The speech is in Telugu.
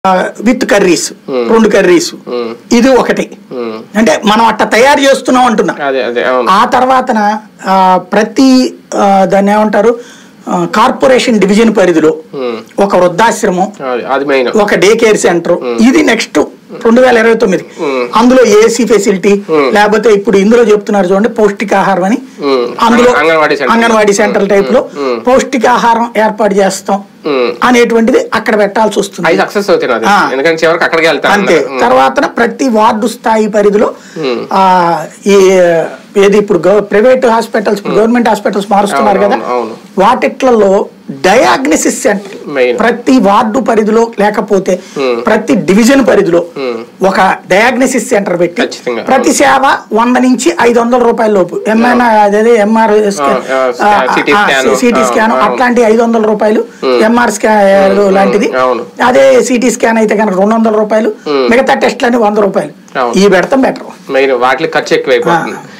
విత్ కర్రీస్ రెండు కర్రీస్ ఉమ్, ఇది ఒకటి ఉమ్. అంటే మనం అట్ట తయారు చేస్తున్నాం అంటున్నా అదే అదే అవును ఆ తర్వాతన ఆ, ప్రతి ఆ, దాన్ని ఏమంటారు ఆ, కార్పొరేషన్ డివిజన్ పరిధిలో ఉమ్, ఒక వృద్ధాశ్రమం అది- అది మెయిన్ ఒక డే కేర్ సెంటర్ ఇది నెక్స్ట్ రెండు వేల ఇరవై తొమ్మిది ఉమ్. అందులో ఏసీ ఫెసిలిటీ ఉమ్. లేకపోతే ఇప్పుడు ఇందులో చెప్తున్నారు చూడండి పౌష్టికాహారం అని ఉమ్. అందులో anganwadi centre. Anganwadi centre type లో ఉమ్. పౌష్టికాహారం ఏర్పాటు చేస్తాం ఉమ్. అనేటువంటిది అక్కడ పెట్టాల్సి అవి వస్తుంది సక్సెస్ అవుతాయి అది ఆ. ఎందుకంటే చివరికి అక్కడికి వెళ్తాను అంతే తర్వాత ప్రతి వార్డు స్థాయి పరిధిలో ఉమ్. ఆ ఈ ఏది ఇప్పుడు ప్రైవేట్ హాస్పిటల్స్ గవర్నమెంట్ హాస్పిటల్స్ మారుస్తున్నారు అవును, కదా అవును, అవును. వాటిట్లలో డయాగ్నోసిస్ సెంటర్ Main. ప్రతి వార్డు పరిధిలో లేకపోతే ఉమ్. ప్రతి డివిజన్ పరిధిలో ఉమ్. ఒక డయాగ్నోసిస్ సెంటర్ పెట్టి ఖచ్చితంగా. ప్రతి సేవ వంద నుంచి ఐదు వందల రూపాయల లోపు ఎంఐనా అదే ఎంఆర్ ఆ, స్కాన్, CT స్కాన్, సిటీ ఆ, స్కాన్ అవును. అట్లాంటి ఐదు వందల రూపాయలు ఎంఆర్ స్కాన్ లాంటిది అవును. అదే సిటీ స్కాన్ అయితే కనుక రెండు వందల రూపాయలు ఉమ్. మిగతా టెస్ట్లని వంద రూపాయలు అవును. ఈ పెడతాం బెటర్ మెయిన్ వాటికి ఖర్చు ఎక్కువైపోతుంది